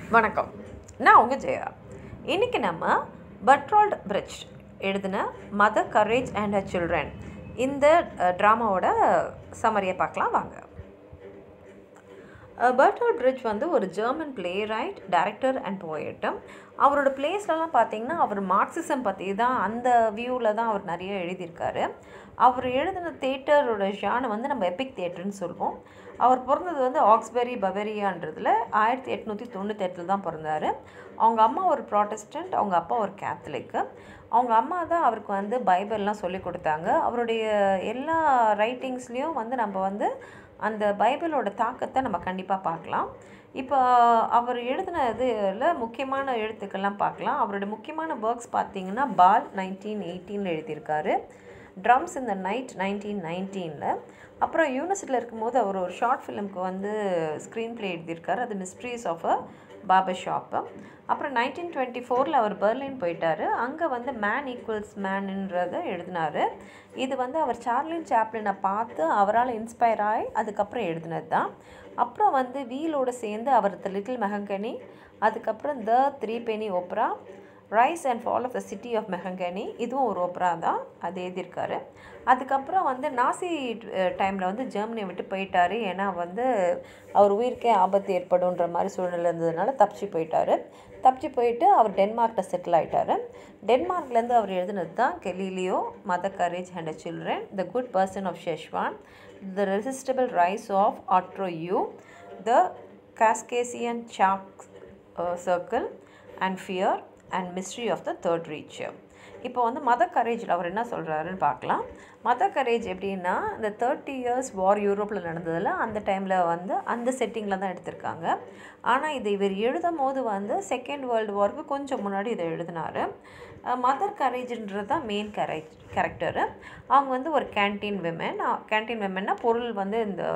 வணக்கம் நான் உங்கள் ஜெயா இன்றைக்கி நம்ம பர்ட்ரால்ட் பிரிட்ஜ் எழுதின Mother Courage and her children இந்த ட்ராமாவோட சமரியை பார்க்கலாம் வாங்க பர்ட்ரால்ட் பிரிட்ஜ் வந்து ஒரு German playwright director and போயட்டும் அவரோட பிளேஸ்லலாம் பார்த்தீங்கன்னா அவர் மார்க்சிசம் பற்றி தான் அந்த வியூவில் தான் அவர் நிறைய எழுதியிருக்காரு அவர் எழுதின தேட்டரோட ஷானை வந்து நம்ம எபிக் தேட்டர்னு சொல்லுவோம் அவர் பிறந்தது வந்து ஆக்ஸ்பெரி பவேரியான்றதில் ஆயிரத்தி எட்நூற்றி தொண்ணூத்தெட்டில் தான் பிறந்தார் அவங்க அம்மா ஒரு ப்ராட்டஸ்டன்ட் அவங்க அப்பா ஒரு கேத்தலிக்கு அவங்க அம்மா தான் அவருக்கு வந்து பைபிள்லாம் சொல்லி கொடுத்தாங்க அவருடைய எல்லா ரைட்டிங்ஸ்லேயும் வந்து நம்ம வந்து அந்த பைபிளோட தாக்கத்தை நம்ம கண்டிப்பாக பார்க்கலாம் இப்போ அவர் எழுதின இதில் முக்கியமான எழுத்துக்கள்லாம் பார்க்கலாம் அவருடைய முக்கியமான ஒர்க்ஸ் பார்த்தீங்கன்னா பால் நைன்டீன் எயிட்டீனில் எழுதியிருக்காரு ட்ரம்ஸ் இந்த நைட் நைன்டீன் நைன்டீனில் அப்புறம் யூனிவர்சிட்டியில் இருக்கும்போது அவர் ஒரு ஷார்ட் ஃபிலிம்க்கு வந்து ஸ்க்ரீன் ப்ளே எழுதியிருக்காரு அது mysteries of a barber shop அப்புறம் நைன்டீன் டுவெண்ட்டி ஃபோரில் அவர் பெர்லின் போயிட்டார் அங்கே வந்து மேன் ஈக்குவல்ஸ் மேனுன்றதை எழுதினார் இது வந்து அவர் சார்லின் சாப்ளினை பார்த்து அவரால் இன்ஸ்பயர் ஆகி அதுக்கப்புறம் எழுதினது தான் அப்புறம் வந்து வீலோடு சேர்ந்து அவர் த லிட்டில் மெஹங்கனி அதுக்கப்புறம் the threepenny opera rise and fall of the city of Mahagonny இதுவும் ஒரு ஓப்ரா தான் அது எழுதியிருக்காரு அதுக்கப்புறம் வந்து நாசி டைமில் வந்து ஜெர்மனியை விட்டு போயிட்டார் ஏன்னா வந்து அவர் உயிருக்கே ஆபத்து ஏற்படுன்ற மாதிரி சூழ்நிலை இருந்ததுனால தப்பிச்சு போயிட்டார் தப்பிச்சு போயிட்டு அவர் டென்மார்க்கில் செட்டில் ஆகிட்டார் டென்மார்க்லேருந்து அவர் எழுதினது தான் Galileo Mother Courage and a children the good person of Szechwan the resistible rise of Arturo Ui the Caucasian chalk circle and fear and mystery of the third Reich இப்போ வந்து மத கரேஜில் அவர் என்ன சொல்கிறாருன்னு பார்க்கலாம் மத கரேஜ் எப்படின்னா இந்த தேர்ட்டி இயர்ஸ் வார் யூரோப்பில் நடந்ததில் அந்த டைமில் வந்து அந்த செட்டிங்கில் தான் எடுத்திருக்காங்க ஆனால் இதை இவர் எழுதும் போது வந்து செகண்ட் வேர்ல்டு வார்க்கு கொஞ்சம் முன்னாடி இதை எழுதினார் மதர் கரேஜ்ன்றது தான் மெயின் கரேஜ் கேரக்டரு அவங்க வந்து ஒரு கேன்டீன் விமன் கேன்டீன் விமன்னா பொருள் வந்து இந்த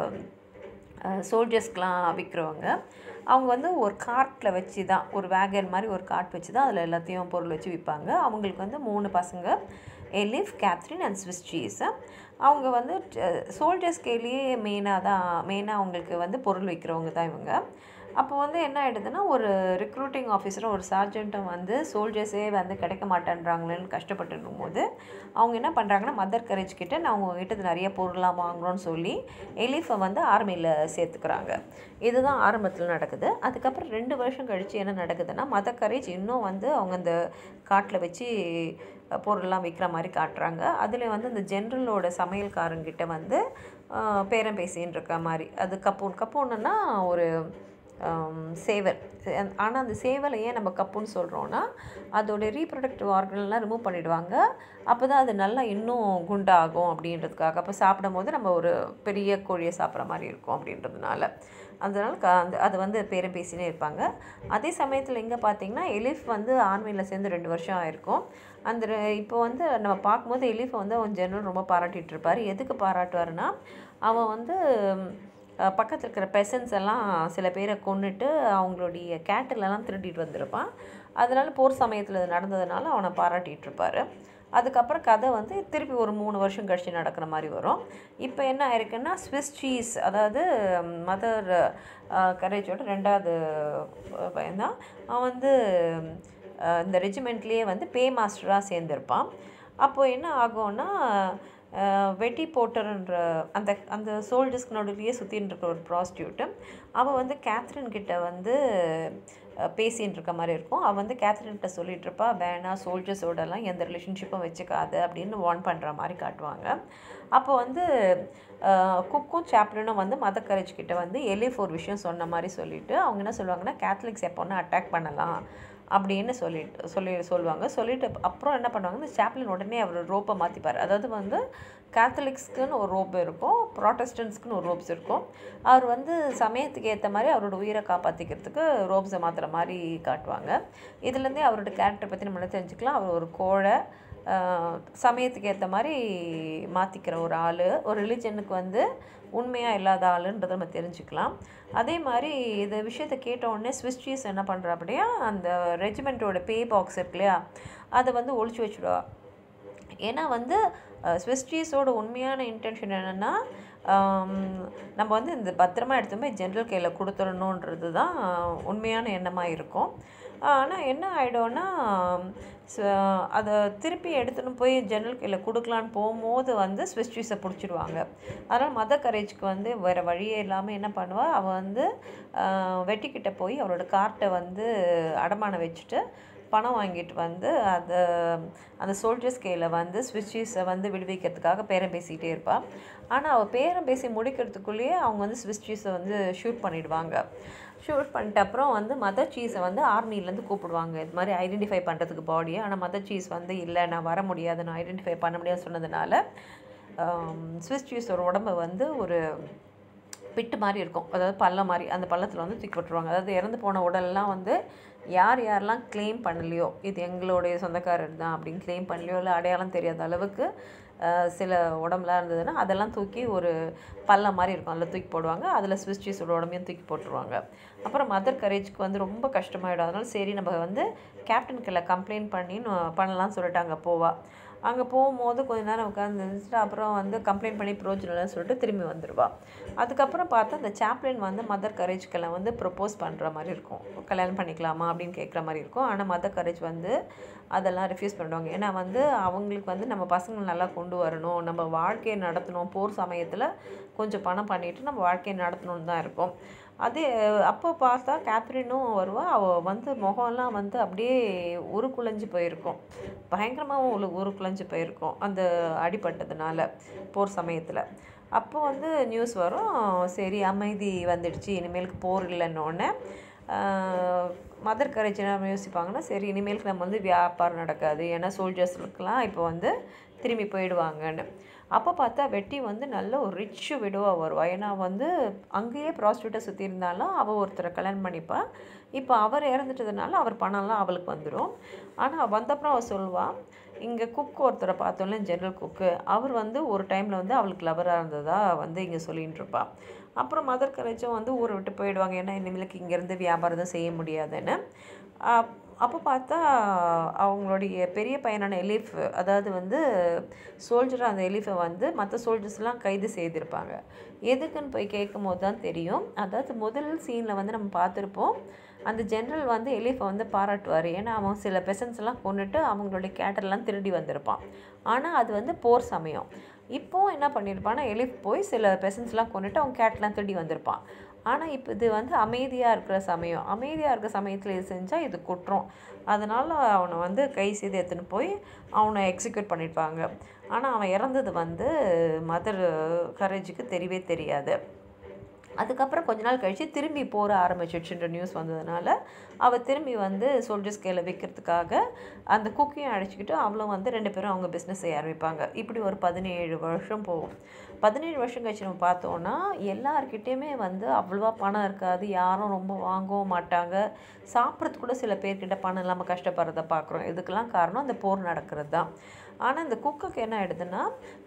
சோல்ஜர்ஸ்க்கெலாம் விற்கிறவங்க அவங்க வந்து ஒரு கார்ட்டில் வச்சு தான் ஒரு வேகன் மாதிரி ஒரு கார்ட் வச்சு தான் அதில் எல்லாத்தையும் பொருள் வச்சு விற்பாங்க அவங்களுக்கு வந்து மூணு பசங்க Eilif Kattrin and Swiss Cheese அவங்க வந்து சோல்ஜர்ஸ் கேலியே மெயினாக தான் மெயினாக அவங்களுக்கு வந்து பொருள் விற்கிறவங்க தான் இவங்க அப்போ வந்து என்ன ஆகிடுதுன்னா ஒரு ரிக்ரூட்டிங் ஆஃபீஸரும் ஒரு சார்ஜெண்ட்டும் வந்து சோல்ஜர்ஸே வந்து கிடைக்க மாட்டேன்றாங்களேன்னு கஷ்டப்பட்டு இருக்கும்போது அவங்க என்ன பண்ணுறாங்கன்னா மதர் கரேஜ் கிட்ட நான் உங்ககிட்ட நிறைய பொருளாக வாங்குகிறோன்னு சொல்லி எலிஃபை வந்து ஆர்மியில் சேர்த்துக்கிறாங்க இதுதான் ஆரம்பத்தில் நடக்குது அதுக்கப்புறம் ரெண்டு வருஷம் கழித்து என்ன நடக்குதுன்னா மதர் கரேஜ் இன்னும் வந்து அவங்க அந்த காட்டில் வச்சு பொருள்லாம் விற்கிற மாதிரி காட்டுறாங்க அதில் வந்து இந்த ஜென்ரலோட சமையல்காரங்கிட்ட வந்து பேரம் பேசின்னு இருக்க மாதிரி அது கப்பூன் கப்பூன்னுன்னா ஒரு சேவல் ஆனால் அந்த சேவலை ஏன் நம்ம கப்புன்னு சொல்கிறோன்னா அதோடைய ரீப்ரொடக்டிவ் ஆர்கன்லாம் ரிமூவ் பண்ணிவிடுவாங்க அப்போ தான் அது நல்லா இன்னும் குண்டாகும் அப்படின்றதுக்காக அப்போ சாப்பிடும் போது நம்ம ஒரு பெரிய கோழியை சாப்பிட்ற மாதிரி இருக்கும் அப்படின்றதுனால அதனால் க அந்த அது வந்து பேரம் பேசினே இருப்பாங்க அதே சமயத்தில் எங்கே பார்த்தீங்கன்னா எலிஃப் வந்து ஆர்மியில் சேர்ந்து ரெண்டு வருஷம் ஆயிருக்கும் அந்த இப்போ வந்து நம்ம பார்க்கும்போது எலிஃபை வந்து அவன் ஜெனரல் ரொம்ப பாராட்டிகிட்டு இருப்பார் எதுக்கு பாராட்டுவார்னா அவன் வந்து பக்கத்தில் இருக்கிற பெசன்ஸ் எல்லாம் சில பேரை கொண்டுட்டு அவங்களுடைய கேட்டிலெல்லாம் திருடிட்டு வந்திருப்பான் அதனால் போர் சமயத்தில் இது நடந்ததுனால அவனை பாராட்டிகிட்டு இருப்பார் அதுக்கப்புறம் கதை வந்து திருப்பி ஒரு மூணு வருஷம் கழித்து நடக்கிற மாதிரி வரும் இப்போ என்ன ஆயிருக்குன்னா ஸ்விஸ் சீஸ் அதாவது மதர் கரேஜோட ரெண்டாவது பையன்தான் அவன் வந்து இந்த ரெஜிமெண்ட்லேயே வந்து பே மாஸ்டராக சேர்ந்துருப்பான் அப்போது என்ன ஆகும்னா வெட்டி போட்டர்ன்ற அந்த அந்த சோல்ஜர்ஸ்க்கு நடுவிலேயே சுற்றின்னு இருக்க ஒரு ப்ராஸ்டியூட்டு அவள் வந்து கேத்ரின் கிட்ட வந்து பேசின்னு இருக்க மாதிரி இருக்கும் அவள் வந்து கேத்ரின்கிட்ட சொல்லிட்டு இருப்பா வேணாம் சோல்ஜர்ஸோடலாம் எந்த ரிலேஷன்ஷிப்பும் வச்சுக்காது அப்படின்னு வார்ன் பண்ணுற மாதிரி காட்டுவாங்க அப்போ வந்து குக்கும் சாப்ளினும் வந்து மத கரேஜ் கிட்ட வந்து எலிஃப் ஒரு விஷயம் சொன்ன மாதிரி சொல்லிவிட்டு அவங்க என்ன சொல்லுவாங்கன்னா கேத்தலிக்ஸ் எப்போன்னா அட்டாக் பண்ணலாம் அப்படின்னு சொல்லிட்டு சொல்லி சொல்லுவாங்க சொல்லிட்டு அப்புறம் என்ன பண்ணுவாங்க இந்த சாப்ளின் உடனே அவர் ரோப்பை மாற்றிப்பார் அதாவது வந்து கேத்தலிக்ஸ்க்குன்னு ஒரு ரோப் இருக்கும் ப்ராட்டஸ்டன்ஸ்க்குன்னு ஒரு ரோப்ஸ் இருக்கும் அவர் வந்து சமயத்துக்கு ஏற்ற மாதிரி அவரோட உயிரை காப்பாற்றிக்கிறதுக்கு ரோப்ஸை மாற்றுற மாதிரி காட்டுவாங்க இதுலேருந்தே அவரோட கேரக்டர் பற்றி நம்மளால தெரிஞ்சுக்கலாம் அவர் ஒரு கோழை சமயத்துக்கு ஏற்ற மாதிரி மாற்றிக்கிற ஒரு ஆள் ஒரு ரிலிஜனுக்கு வந்து உண்மையாக இல்லாத ஆளுன்றதை நம்ம தெரிஞ்சுக்கலாம் அதே மாதிரி இந்த விஷயத்தை கேட்ட உடனே ஸ்விஸ் சீஸ் என்ன பண்ணுறா அப்படியா அந்த ரெஜிமெண்ட்டோட பே பாக்ஸ் இருக்கு இல்லையா அதை வந்து ஒழிச்சு வச்சுடுவா ஏன்னா வந்து ஸ்விஸ் சீஸோட உண்மையான இன்டென்ஷன் என்னென்னா ஆம், நம்ம வந்து இந்த பத்திரமா எடுத்து போய் ஜென்ரல் கையில் கொடுத்துடணுன்றது தான் உண்மையான எண்ணமாக இருக்கும் ஆனால் என்ன ஆகிடும்னா அதை திருப்பி எடுத்துன்னு போய் ஜெனரல் கையில் கொடுக்கலான்னு போகும்போது வந்து ஸ்விஸ் சீஸை பிடிச்சிடுவாங்க அதனால் மதர் கரேஜ்க்கு வந்து வேறு வழியே இல்லாமல் என்ன பண்ணுவா அவள் வந்து ஆஹ், வெட்டிக்கிட்ட போய் அவளோட கார்ட்டை வந்து அடமானம் வச்சுட்டு பணம் வாங்கிட்டு வந்து அதை அந்த சோல்ஜர்ஸ் கையில் வந்து ஸ்விஸ் சீஸை வந்து விடுவிக்கிறதுக்காக பேரம் பேசிக்கிட்டே இருப்பாள் ஆனால் அவள் பேரம் பேசி முடிக்கிறதுக்குள்ளேயே அவங்க வந்து ஸ்விஸ் சீஸை வந்து ஷூட் பண்ணிடுவாங்க ஷூட் பண்ணிட்ட அப்புறம் வந்து மதர் சீஸை வந்து ஆர்மிலேருந்து கூப்பிடுவாங்க இது மாதிரி ஐடென்டிஃபை பண்ணுறதுக்கு பாடியை ஆனால் மதர் சீஸ் வந்து இல்லை நான் வர முடியாது நான் ஐடென்டிஃபை பண்ண முடியாதுன்னு சொன்னதுனால ஸ்விஸ் சீஸோட உடம்பை வந்து ஒரு பிட்டு மாதிரி இருக்கும் அதாவது பள்ளம் மாதிரி அந்த பள்ளத்தில் வந்து தூக்கி போட்டுருவாங்க அதாவது இறந்து போன உடல்லாம் வந்து யார் யாரெல்லாம் க்ளைம் பண்ணலையோ இது எங்களுடைய சொந்தக்காரர் தான் அப்படின்னு க்ளைம் பண்ணலையோ இல்லை அடையாளம் தெரியாத அளவுக்கு அஹ், சில உடம்புலாம் இருந்ததுன்னா அதெல்லாம் தூக்கி ஒரு பள்ளம் மாதிரி இருக்கும் அதில் தூக்கி போடுவாங்க அதில் ஸ்விஸ் சீஸோட உடம்பையும் தூக்கி போட்டுருவாங்க அப்புறம் மதர் கரேஜ்க்கு வந்து ரொம்ப கஷ்டமாயிடும் அதனால சரி நம்ம வந்து கேப்டனுக்குள்ள கம்ப்ளைண்ட் பண்ணி நு- பண்ணலாம்னு சொல்லிட்டு அங்கே போவா அங்கே போகும்போது கொஞ்ச நேரம் உட்காந்து இருந்துட்டு அப்புறம் வந்து கம்ப்ளைண்ட் பண்ணி பிரோஜனம் இல்லைன்னு சொல்லிட்டு திரும்பி வந்துடுவா அதுக்கப்புறம் பார்த்தா அந்த சாப்ளின் வந்து மதர் கரேஜ்க்கெல்லாம் வந்து ப்ரப்போஸ் பண்ணுற மாதிரி இருக்கும் கல்யாணம் பண்ணிக்கலாமா அப்படின்னு கேட்குற மாதிரி இருக்கும் ஆனால் மதர் கரேஜ் வந்து அதெல்லாம் ரிஃப்யூஸ் பண்ணுவாங்க ஏன்னா வந்து அவங்களுக்கு வந்து நம்ம பசங்களை நல்லா கொண்டு வரணும் நம்ம வாழ்க்கையை நடத்தணும் போர் சமயத்தில் கொஞ்சம் பணம் பண்ணிட்டு நம்ம வாழ்க்கையை நடத்தணும்னு தான் இருக்கும் அதே அப்போ பார்த்தா கேத்ரினும் வருவா அவள் வந்து முகம்லாம் வந்து அப்படியே உருக்குலைஞ்சு போயிருக்கும் பயங்கரமாகவும் உரு உருக்குலைஞ்சு போயிருக்கும் அந்த அடிபட்டதுனால போர் சமயத்தில் அப்போ வந்து நியூஸ் வரும் சரி அமைதி வந்துடுச்சு இனிமேலுக்கு போர் இல்லைன்னொடனே மதர் கரேஜ் என்ன யோசிப்பாங்கன்னா சரி இனிமேலுக்கு நம்ம வந்து வியாபாரம் நடக்காது ஏன்னா சோல்ஜர்ஸ்க்கெலாம் இப்போ வந்து திரும்பி போயிடுவாங்கன்னு அப்போ பார்த்தா வெட்டி வந்து நல்ல ஒரு ரிச் விடுவாக வருவா ஏன்னா வந்து அங்கேயே ப்ராஸ்டியூட்டை சுற்றி இருந்தாலும் அவள் ஒருத்தரை கல்யாணம் பண்ணிப்பா இப்போ அவர் இறந்துட்டதுனால அவர் பணம்லாம் அவளுக்கு வந்துடும் ஆனால் வந்தப்புறம் அவள் சொல்லுவாள் இங்கே குக் ஒருத்தரை பார்த்தோம்ல ஜெனரல் குக்கு அவர் வந்து ஒரு டைமில் வந்து அவளுக்கு லவராக இருந்ததா வந்து இங்கே சொல்லின்னு இருப்பா அப்புறம் மதர் கரேஜும் வந்து ஊரை விட்டு போயிடுவாங்க ஏன்னா இனிமேலுக்கு இங்கேருந்து வியாபாரம் தான் செய்ய முடியாதுன்னு அப்- அப்போ பார்த்தா அவங்களுடைய பெரிய பையனான எலிஃப் அதாவது வந்து சோல்ஜர் அந்த எலிஃபை வந்து மற்ற சோல்ஜர்ஸ்லாம் கைது செய்திருப்பாங்க எதுக்குன்னு போய் கேட்கும் போது தான் தெரியும் அதாவது முதல் சீனில் வந்து நம்ம பார்த்துருப்போம் அந்த ஜென்ரல் வந்து எலிஃபை வந்து பாராட்டுவார் ஏன்னா அவன் சில பெசன்ஸ் எல்லாம் கொண்டுட்டு அவங்களுடைய கேட்டர்லாம் திருடி வந்திருப்பான் ஆனால் அது வந்து போர் சமயம் இப்போ என்ன பண்ணியிருப்பான்னா எலிஃப் போய் சில பெசன்ஸ்லாம் கொண்டுட்டு அவன் கேட்லாம் திருடி வந்திருப்பான் ஆனால் இப்போ இது வந்து அமைதியாக இருக்கிற சமயம் அமைதியாக இருக்கிற சமயத்தில் இது செஞ்சால் இது குற்றம் அதனால் அவனை வந்து கை செய்து எடுத்துன்னு போய் அவனை எக்ஸிக்யூட் பண்ணியிருப்பாங்க ஆனால் அவன் இறந்தது வந்து மதர் கரேஜுக்கு தெரியவே தெரியாது அதுக்கப்புறம் கொஞ்ச நாள் கழித்து திரும்பி போற ஆரம்பிச்சிடுச்சுன்ற நியூஸ் வந்ததுனால அவள் திரும்பி வந்து சோல்ஜர்ஸ் கையில் விற்கிறதுக்காக அந்த குக்கையும் அழைச்சிக்கிட்டு அவளும் வந்து ரெண்டு பேரும் அவங்க பிஸ்னஸ் செய்ய ஆரம்பிப்பாங்க இப்படி ஒரு பதினேழு வருஷம் போகும் பதினேழு வருஷம் கழிச்சு நம்ம பார்த்தோன்னா எல்லார்கிட்டேயுமே வந்து அவ்வளோவா பணம் இருக்காது யாரும் ரொம்ப வாங்கவும் மாட்டாங்க சாப்பிட்றதுக்கு கூட சில பேர்கிட்ட பணம் இல்லாமல் கஷ்டப்படுறத பார்க்குறோம் இதுக்கெல்லாம் காரணம் அந்த போர் நடக்கிறது தான் ஆனால் இந்த குக்குக்கு என்ன ஆயிடுதுன்னா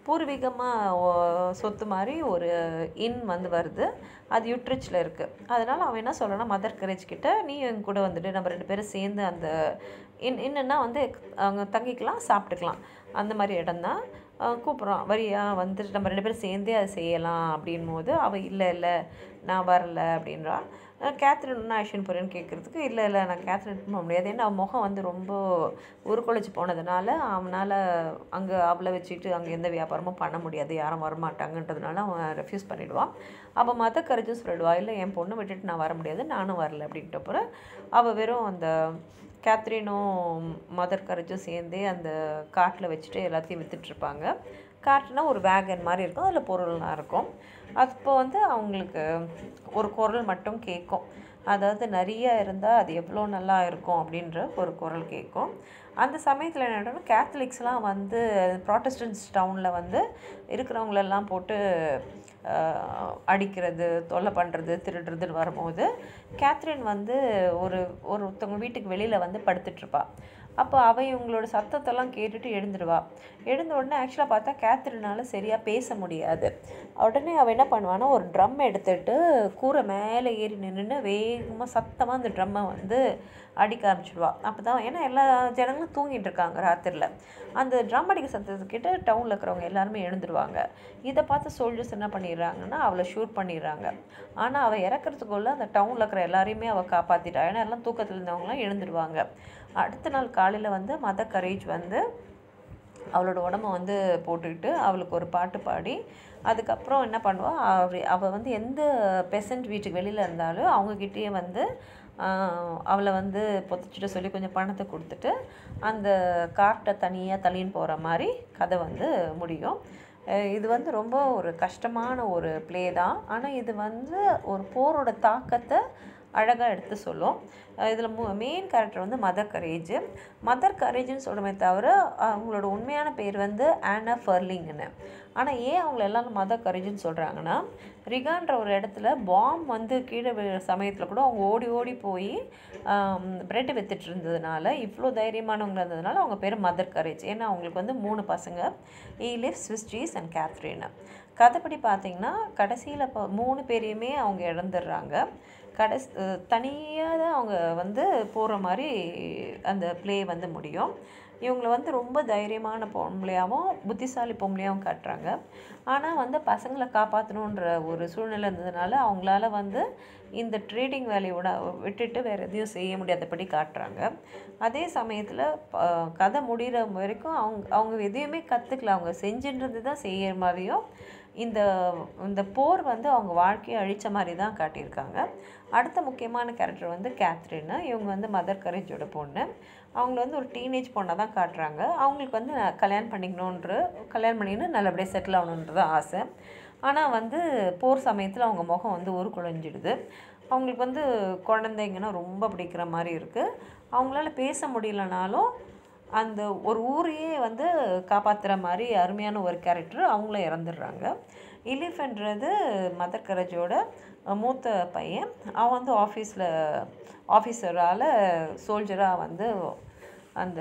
பூர்வீகமாக சொத்து மாதிரி ஒரு இன் வந்து வருது அது யுட்ரிச்சில் இருக்குது அதனால் அவன் என்ன சொல்கிறான்னா மதர் கரேஜ் கிட்ட நீ என் கூட வந்துட்டு நம்ம ரெண்டு பேரும் சேர்ந்து அந்த இன் இன்னுன்னா வந்து அவங்க தங்கிக்கலாம் சாப்பிட்டுக்கலாம் அந்த மாதிரி இடம்தான் கூப்பிட்றான் வரியா வந்துட்டு நம்ம ரெண்டு பேரும் சேர்ந்தே அதை செய்யலாம் அப்படின் போது அவள் இல்லை இல்லை நான் வரல அப்படின்றா அஹ் கேத்ரின் இன்னும் ஆக்ஷன் போகிறேன்னு கேட்குறதுக்கு இல்லை இல்லை நான் கேத்ரின் போக முடியாது ஏன்னா அவன் முகம் வந்து ரொம்ப உருக்குலைச்சு போனதுனால அவனால் அங்கே அவளை வச்சுட்டு அங்கே எந்த வியாபாரமும் பண்ண முடியாது யாரும் வரமாட்டாங்கன்றதுனால அவன் ரெஃப்யூஸ் பண்ணிடுவான் அப்போ மத கரைச்சும் சொல்லிடுவா இல்லை என் பொண்ணை விட்டுட்டு நான் வர முடியாது நானும் வரல அப்படின்ட்டு அப்புறம் அவள் வெறும் அந்த கேத்ரினும் மதர் கரேஜும் சேர்ந்தே அந்த காட்டில் வச்சுட்டு எல்லாத்தையும் விற்றுட்ருப்பாங்க காட்டுனா ஒரு வேகன் மாதிரி இருக்கும் அதில் பொருள்லாம் இருக்கும் அப்போ வந்து அவங்களுக்கு ஒரு குரல் மட்டும் கேட்கும் அதாவது நிறைய இருந்தால் அது எவ்வளோ நல்லா இருக்கும் அப்படின்ற ஒரு குரல் கேட்கும் அந்த சமயத்தில் என்ன ஆயிடும்னா கேத்தலிக்ஸ்லாம் வந்து ப்ராட்டஸ்டன்ஸ் டவுனில் வந்து இருக்கிறவங்களெல்லாம் போட்டு ஆஹ், அடிக்கிறது தொல்லை பண்ணுறது திருடுறதுன்னு வரும்போது கேத்ரின் வந்து ஒரு ஒருத்தவங்க வீட்டுக்கு வெளியில் வந்து படுத்துட்ருப்பா அப்போ அவள் இவங்களோட சத்தத்தெல்லாம் கேட்டுட்டு எழுந்துடுவா எழுந்த உடனே ஆக்சுவலாக பார்த்தா கேத்ரினால சரியாக பேச முடியாது உடனே அவள் என்ன பண்ணுவான்னா ஒரு ட்ரம் எடுத்துட்டு கூரை மேலே ஏறி நின்று வேகமாக சத்தமாக அந்த ட்ரம்மை வந்து அடிக்க ஆரம்பிச்சிடுவா அப்போ தான் ஏன்னா எல்லா ஜனங்களும் தூங்கிட்டு இருக்காங்க ராத்திரியில் அந்த ட்ரம் அடிக்க சத்தத்துக்கிட்ட டவுனில் இருக்கிறவங்க எல்லாருமே எழுந்துருவாங்க இதை பார்த்து சோல்ஜர்ஸ் என்ன பண்ணிடுறாங்கன்னா அவளை ஷூட் பண்ணிடுறாங்க ஆனால் அவள் இறக்குறதுக்குள்ளே அந்த டவுனில் இருக்கிற எல்லாரையுமே அவள் காப்பாற்றிட்டா ஏன்னா எல்லாம் தூக்கத்தில் இருந்தவங்களாம் எழுந்துருவாங்க அடுத்த நாள் காலையில் வந்து மத கரேஜ் வந்து அவளோட உடம்ப வந்து போட்டுக்கிட்டு அவளுக்கு ஒரு பாட்டு பாடி அதுக்கப்புறம் என்ன பண்ணுவாள் அவ அவள் வந்து எந்த பெசன்ட் வீட்டுக்கு வெளியில் இருந்தாலும் அவங்கக்கிட்டேயே வந்து ஆஹ், அவளை வந்து பொதிச்சிட்டு சொல்லி கொஞ்சம் பணத்தை கொடுத்துட்டு அந்த கார்ட்டை தனியாக தள்ளின்னு போகிற மாதிரி கதை வந்து முடியும் அஹ் இது வந்து ரொம்ப ஒரு கஷ்டமான ஒரு ப்ளே தான் ஆனால் இது வந்து ஒரு போரோட தாக்கத்தை அழகாக எடுத்து சொல்லும் இதில் மு மெயின் கேரக்டர் வந்து மதர் கரேஜ் மதர் கரேஜ்னு சொல்கிறமே தவிர அவங்களோட உண்மையான பேர் வந்து ஆனா ஃபர்லிங்னு ஆனால் ஏன் அவங்கள எல்லாரும் மதர் கரேஜ்னு சொல்கிறாங்கன்னா ரிகான்ற ஒரு இடத்துல பாம் வந்து கீழே விழுற சமயத்தில் கூட அவங்க ஓடி ஓடி போய் பிரெட் வித்துட்டு இருந்ததுனால இவ்வளோ தைரியமானவங்க இருந்ததுனால அவங்க பேர் மதர் கரேஜ் ஏன்னா அவங்களுக்கு வந்து மூணு பசங்க Eilif Swiss Cheese and Kattrin கதைப்படி பார்த்தீங்கன்னா கடைசியில் இப்போ மூணு பேரையுமே அவங்க இழந்துடுறாங்க கடைசி தனியாக தான் அவங்க வந்து போகிற மாதிரி அந்த ப்ளே வந்து முடியும் இவங்கள வந்து ரொம்ப தைரியமான பொம்பளையாகவும் புத்திசாலி பொம்பளையாகவும் காட்டுறாங்க ஆனால் வந்து பசங்களை காப்பாற்றணுன்ற ஒரு சூழ்நிலை இருந்ததுனால அவங்களால வந்து இந்த ட்ரேடிங் வேலையை விட விட்டுட்டு வேறு எதையும் செய்ய முடியாதபடி காட்டுறாங்க அதே சமயத்தில் கதை முடிகிற வரைக்கும் அவங்க அவங்க எதையுமே கற்றுக்கல அவங்க செஞ்சுன்றது தான் செய்கிற மாதிரியும் இந்த இந்த போர் வந்து அவங்க வாழ்க்கையை அழித்த மாதிரி தான் காட்டியிருக்காங்க அடுத்த முக்கியமான கேரக்டர் வந்து கேத்ரின் இவங்க வந்து மதர் கரேஜோட பொண்ணு அவங்கள வந்து ஒரு டீனேஜ் பொண்ணை தான் காட்டுறாங்க அவங்களுக்கு வந்து நான் கல்யாணம் பண்ணிக்கணுன்ற கல்யாணம் பண்ணிக்கணும் நல்லபடியாக செட்டில் ஆகணுன்றது ஆசை ஆனால் வந்து போர் சமயத்தில் அவங்க முகம் வந்து உருக்குலைஞ்சிடுது அவங்களுக்கு வந்து குழந்தைங்கன்னா ரொம்ப பிடிக்கிற மாதிரி இருக்குது அவங்களால பேச முடியலனாலும் அந்த ஒரு ஊரையே வந்து காப்பாற்றுற மாதிரி அருமையான ஒரு கேரக்டர் அவங்களும் இறந்துடுறாங்க இலிஃபன்றது மதர் கரேஜோட மூத்த பையன் அவன் வந்து ஆஃபீஸில் ஆஃபீஸரால் சோல்ஜராக வந்து அந்த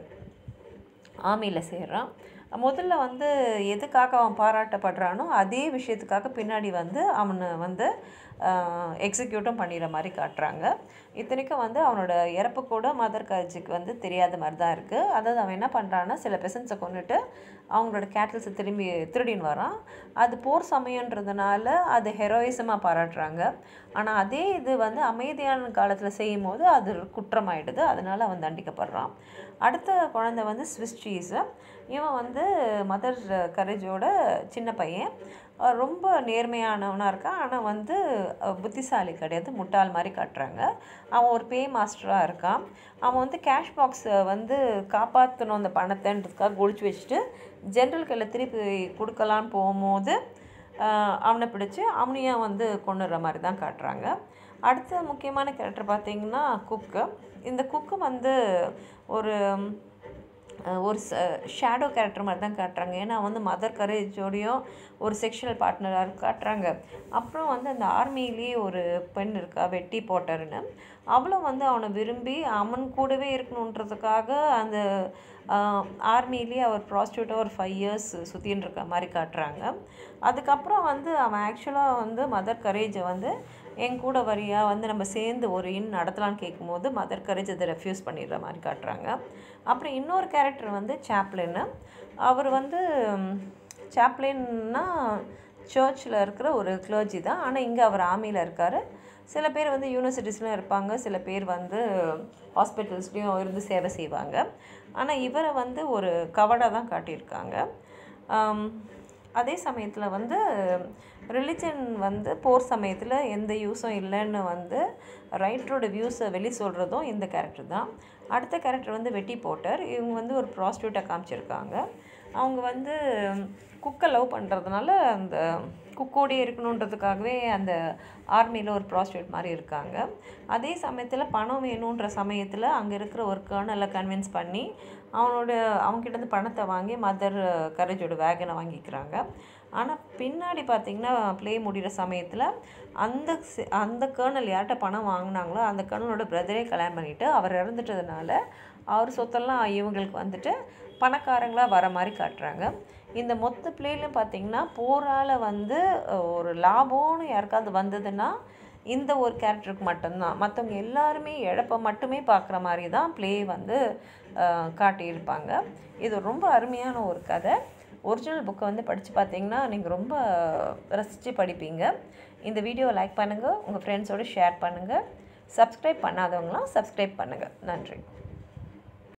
ஆர்மியில் சேர்றான் முதல்ல வந்து எதுக்காக அவன் பாராட்டப்படுறானோ அதே விஷயத்துக்காக பின்னாடி வந்து அவனை வந்து எக்ஸிக்யூட்டும் பண்ணிடுற மாதிரி காட்டுறாங்க இத்தனைக்கும் வந்து அவனோட இறப்பு கூட மதர் கரேஜுக்கு வந்து தெரியாத மாதிரி தான் இருக்குது அதாவது அவன் என்ன பண்ணுறான்னா சில பெசன்ஸை கொண்டுட்டு அவங்களோட கேட்டல்ஸை திரும்பி திருடின்னு வரான் அது போர் சமயன்றதுனால அது ஹெரோயிசமாக பாராட்டுறாங்க ஆனால் அதே இது வந்து அமைதியான காலத்தில் செய்யும் போது அது குற்றமாயிடுது அதனால் அவன் தண்டிக்கப்படுறான் அடுத்த குழந்தை வந்து ஸ்விஸ் சீஸு இவன் வந்து மதர் கரேஜோட சின்ன பையன் அஹ் ரொம்ப நேர்மையானவனாக இருக்கான் ஆனால் வந்து அஹ் புத்திசாலி கிடையாது முட்டாள் மாதிரி காட்டுறாங்க அவன் ஒரு பே மாஸ்டராக இருக்கான் அவன் வந்து கேஷ் பாக்ஸை வந்து காப்பாற்றணும் அந்த பணத்தைன்றதுக்காக ஒழிச்சு வச்சுட்டு ஜென்ரல் கையில் திருப்பி கொடுக்கலான்னு போகும்போது ஆஹ் அவனை பிடிச்சி அவனையும் வந்து கொண்டுற மாதிரி தான் காட்டுறாங்க அடுத்த முக்கியமான கேரக்டர் பார்த்தீங்கன்னா குக்கு இந்த குக்கு வந்து ஒரு அஹ் ஒரு ஷேடோ கேரக்டர் மாதிரி தான் காட்டுறாங்க ஏன்னா வந்து மதர் கரேஜோடையும் ஒரு செக்ஷுவல் பார்ட்னராக காட்டுறாங்க அப்புறம் வந்து அந்த ஆர்மிலேயே ஒரு பெண் இருக்கா வெட்டி போட்டர்னு அவளும் வந்து அவனை விரும்பி அவன் கூடவே இருக்கணுன்றதுக்காக அந்த ஆர்மிலேயே அவர் ப்ராஸ்டியூட்டாக ஒரு ஃபைவ் இயர்ஸ் சுற்றின்னு இருக்க மாதிரி காட்டுறாங்க அதுக்கப்புறம் வந்து அவன் ஆக்சுவலாக வந்து மதர் கரேஜை வந்து என் கூட வரியா வந்து நம்ம சேர்ந்து ஒரு இன் நடத்தலான்னு கேட்கும்போது மதர் கரேஜ் அதை ரெஃப்யூஸ் பண்ணிடுற மாதிரி காட்டுறாங்க அப்புறம் இன்னொரு கேரக்டர் வந்து சாப்ளின்னு அவர் வந்து சாப்ளின்னா சர்ச்சில் இருக்கிற ஒரு கிளர்ஜி தான் ஆனால் இங்கே அவர் ஆர்மியில் இருக்கார் சில பேர் வந்து யூனிவர்சிட்டிஸ்லையும் இருப்பாங்க சில பேர் வந்து ஹாஸ்பிட்டல்ஸ்லேயும் இருந்து சேவை செய்வாங்க ஆனால் இவரை வந்து ஒரு கவடாக தான் காட்டியிருக்காங்க ஆம், அதே சமயத்தில் வந்து ரிலிஜன் வந்து போர் சமயத்தில் எந்த யூஸும் இல்லைன்னு வந்து ரைட்டரோட வியூஸை வெளி சொல்கிறதும் இந்த கேரக்டர் தான் அடுத்த கேரக்டர் வந்து வெட்டி போட்டர் இவங்க வந்து ஒரு ப்ராஸ்டியூட்டாக காமிச்சிருக்காங்க அவங்க வந்து குக்கை லவ் பண்ணுறதுனால அந்த குக்கோடையே இருக்கணுன்றதுக்காகவே அந்த ஆர்மியில் ஒரு ப்ராஸ்டியூட் மாதிரி இருக்காங்க அதே சமயத்தில் பணம் வேணுன்ற சமயத்தில் அங்கே இருக்கிற ஒரு கேர்னலை கன்வின்ஸ் பண்ணி அவனோட அவங்ககிட்ட இருந்து பணத்தை வாங்கி மதர் கரேஜோட வேகனை வாங்கிக்கிறாங்க ஆனால் பின்னாடி பார்த்தீங்கன்னா ப்ளே முடிகிற சமயத்தில் அந்த சி- அந்த கேர்னல் யார்கிட்ட பணம் வாங்கினாங்களோ அந்த கேர்னலோட பிரதரே கல்யாணம் பண்ணிட்டு அவர் இறந்துட்டதுனால அவர் சொத்தெல்லாம் இவங்களுக்கு வந்துட்டு பணக்காரங்களாக வர மாதிரி காட்டுறாங்க இந்த மொத்த பிளேலையும் பார்த்தீங்கன்னா போரால் வந்து அஹ், ஒரு லாபம்னு யாருக்காவது வந்ததுன்னா இந்த ஒரு கேரக்டருக்கு மட்டும்தான் மற்றவங்க எல்லாருமே இழப்பை மட்டுமே பார்க்குற மாதிரி தான் ப்ளே வந்து அஹ், காட்டியிருப்பாங்க இது ரொம்ப அருமையான ஒரு கதை ஒரிஜினல் புக்கை வந்து படித்து பார்த்தீங்கன்னா நீங்கள் ரொம்ப ரசித்து படிப்பீங்க இந்த வீடியோவை லைக் பண்ணுங்கள் உங்கள் ஃப்ரெண்ட்ஸோடு ஷேர் பண்ணுங்கள் சப்ஸ்கிரைப் பண்ணாதவங்களாம் சப்ஸ்கிரைப் பண்ணுங்கள் நன்றி